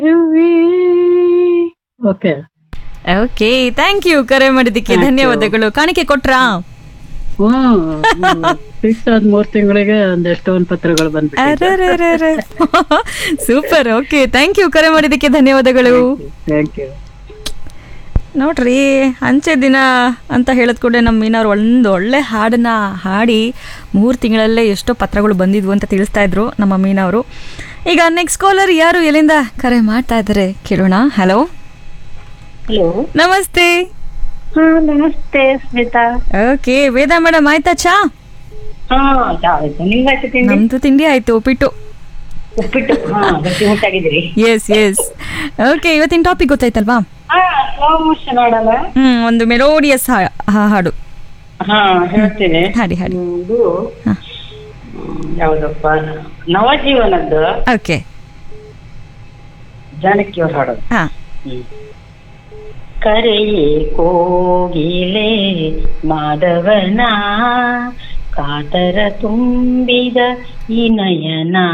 Okay okay thank you ಕರೆ ಮಾಡಿದ್ದಕ್ಕೆ Thank you. ಧನ್ಯವಾದಗಳು ಕಾಣಿಕೆ ಕೊಟ್ರಾ ಹ್ಮ್ ಫಿಕ್ಸ್ ಆದ ಮೂರ್ ತಿಂಗಳಿಗೆ ಒಂದ್ ಎಷ್ಟೊಂದ್ ಪತ್ರಗಳು ಬಂದ್ಬಿಟ್ಟಿದೆ ಸೂಪರ್ ಓಕೆ ಥ್ಯಾಂಕ್ ಯು ಕರೆ ಮಾಡಿದ್ದಕ್ಕೆ ಧನ್ಯವಾದಗಳು ಥ್ಯಾಂಕ್ ಯು ನೋಡ್ರಿ ಅಂಚೆ ದಿನ ಅಂತ ಹೇಳಿದ ಕೂಡಲೇ ನಮ್ಮ ಮೀನವ್ರು ಒಂದು ಒಳ್ಳೆ ಹಾಡನ್ನ ಹಾಡಿ ಮೂರು ತಿಂಗಳಲ್ಲೇ ಎಷ್ಟೋ ಪತ್ರಗಳು ಬಂದಿದ್ವು ಅಂತ ತಿಳಿಸ್ತಾ ಇದ್ರು ನಮ್ಮ ಮೀನವರು ಈಗ ನೆಕ್ಸ್ಟ್ ಕಾಲರ್ ಯಾರು ಎಲ್ಲಿಂದ ಕರೆ ಮಾಡ್ತಾ ಇದ್ದಾರೆ ಕೇಳೋಣ ಹಲೋ ಹಲೋ ನಮಸ್ತೆ ಹಾ ನಮಸ್ತೆ ಸ್ಮಿತಾ ಓಕೆ ವೇದಾ ಮೇಡಮ್ ಆಯ್ತಾ ಚಾ ಹಾ ಆಯ್ತು ನಿಮ್ಗಾಯ್ತು ತಿಂಡಿ ನಮ್ದು ತಿಂಡಿ ಆಯ್ತು ಉಪ್ಪಿಟ್ಟು ಉಪ್ಪಿಟ್ಟು ಹಾ ಗಟ್ಟಿ ಮುಟ್ಟಾಗಿದ್ದೀರಿ ಎಸ್ ಎಸ್ ಓಕೆ ಇವತ್ತಿನ ಟಾಪಿಕ್ ಗೊತ್ತಾಯ್ತಲ್ವಾ ಹಾ ಸ್ಲೋ ಮೋಷನ್ ಆಡಲ್ಲ ಹ್ಮ್ ಒಂದು ಮೆಲೋಡಿಯಸ್ ಹಾಡು ಹಾ ಹೇಳ್ತೀನಿ ಹಾಡಿ ಹಾಡಿ ಹ್ಮ್, ಇದು ಹಾ. ಹ್ಮ್, ಯಾವ್ದಪ್ಪ ನವಜೀವನದ್ದು ಓಕೆ ಜಾನಕಿ ಅವ್ರು ಹಾಡೋದು ಹಾ ಹ್ಮ್. ಕರೆಯೇ ಕೋಗಿಲೆ ಮಾಧವನ ಕಾತರ ತುಂಬಿದ ಈ ನಯನ